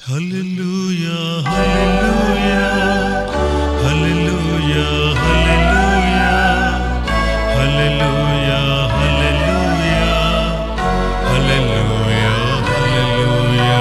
హల్లెలూయా హల్లెలూయా హల్లెలూయా హల్లెలూయా హల్లెలూయా హల్లెలూయా హల్లెలూయా హల్లెలూయా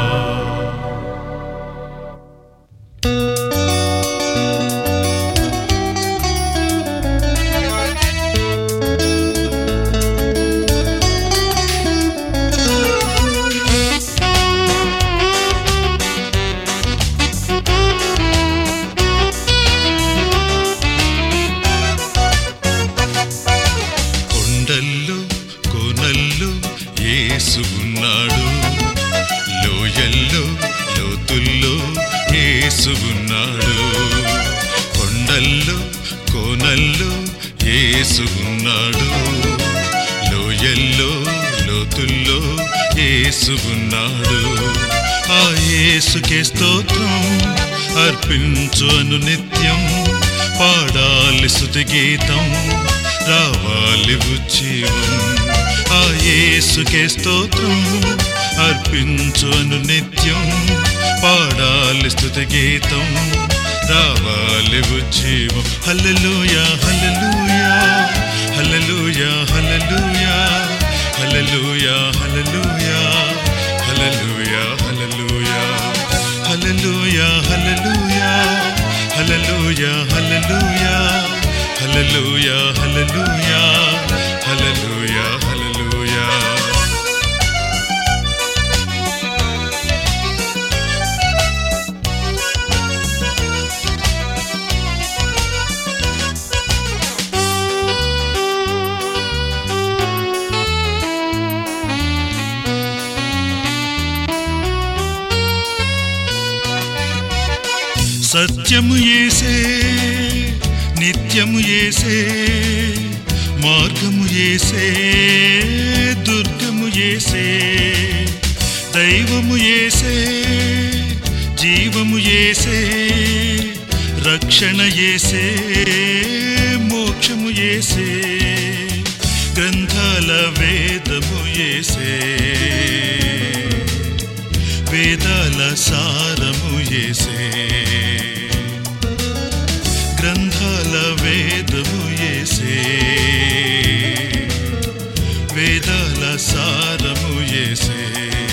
కొండల్లో కోనల్లో యేసు ఉన్నాడు లోయల్లో లోతుల్లో యేసు ఉన్నాడు కొండల్లో కోనల్లో యేసు ఉన్నాడు లోయల్లో లోతుల్లో యేసు ఉన్నాడు ఆ యేసుకే స్తోత్రం అర్పించు అను నిత్యం పాడాలి స్తుతి గీతం రావాలి ఉజ్జీవం ఆ యేసుకే స్తోత్రం అర్పించు అను నిత్యం పాడాలి స్తుతి గీతం రావాలి ఉజ్జీవం హల్లెలూయా హల్లెలూయా హల్లెలూయా హల్లెలూయా హల్లెలూయా హల్లెలూయా హల్లెలూయా హల్లెలూయా హల్లెలూయా హల్లెలూయా హల్లెలూయా హల్లెలూయా హల్లెలూయా హల్లెలూయా హల్లెలూయా హల్లెలూయా సత్యము ఏసే నిత్యము ఏసే మార్గము ఏసే దుర్గము ఏసే దైవము ఏసే జీవము ఏసే రక్షణ ఏసే మోక్షము ఏసే గ్రంథాల వేదము ఏసే వేదాల సారము ఏసే గ్రంథాల వేదము ఏసే వేదాల సారము ఏసే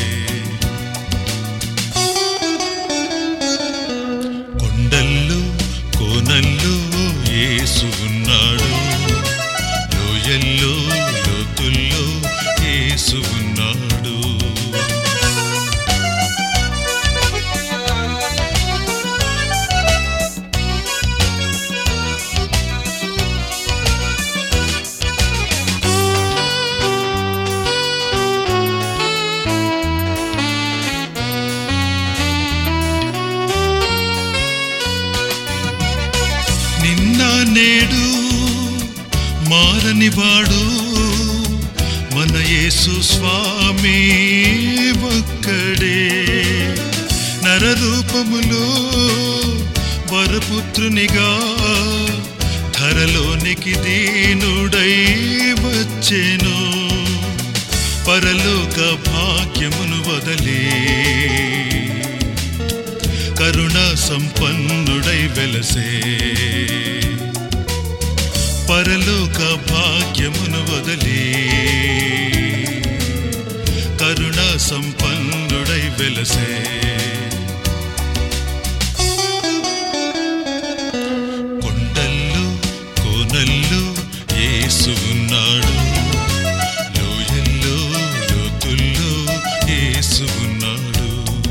కొండల్లో కోనల్లో యేసు ఉన్నాడు లోయల్లో లోతుల్లో యేసు ఉన్నాడు నిన్న నేడు మారని వాడు మన యేసు స్వామి ఒక్కడే నరరూపములో వరపుత్రునిగా ధరలోనికి దీనుడై వచ్చెను పరలోక భాగ్యమును వదలి కరుణ సంపన్నుడై వెలసే పరలోక భాగ్యమును వదలి కరుణ సంపన్నుడై వెలసే కొండల్లో కోనల్లో యేసు ఉన్నాడు లోయల్లో లోతుల్లో యేసు ఉన్నాడు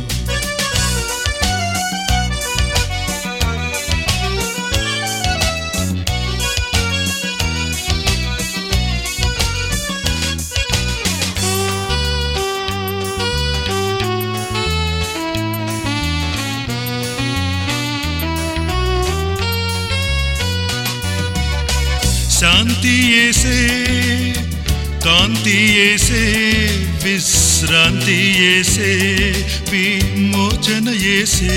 శాంతి ఏసే కాంతి ఏసే విశ్రాంతి ఏసే విమోచన ఏసే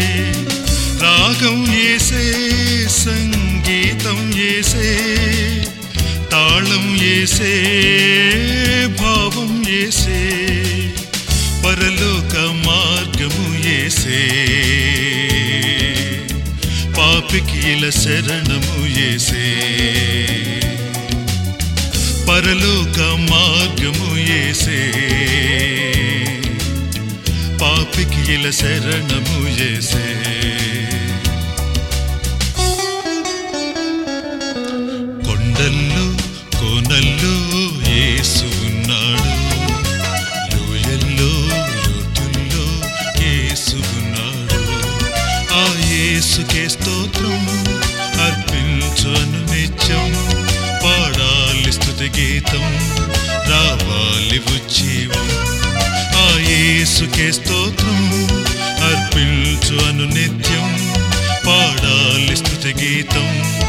రాగం ఏసే సంగీతం ఏసే తాళం ఏసే భావం ఏసే పరలోక మార్గ మార్గము ఏసే పాపికి ఇలా శరణము ఏసే పరలోక మార్గము ఏసే పాపికి ఇలా శరణము ఏసే కొండల్లో కోనల్లో యేసు ఉన్నాడు లోయల్లో లోతుల్లో యేసు ఉన్నాడు ఆ యేసుకే స్తోత్రం అర్పించు అను నిత్యం పాడాలి స్తుతి గీతం రావాలి ఉజ్జీవం ఆ యేసుకే స్తోత్రం అర్పించు అను నిత్యం పాడాలి స్తుతి గీతం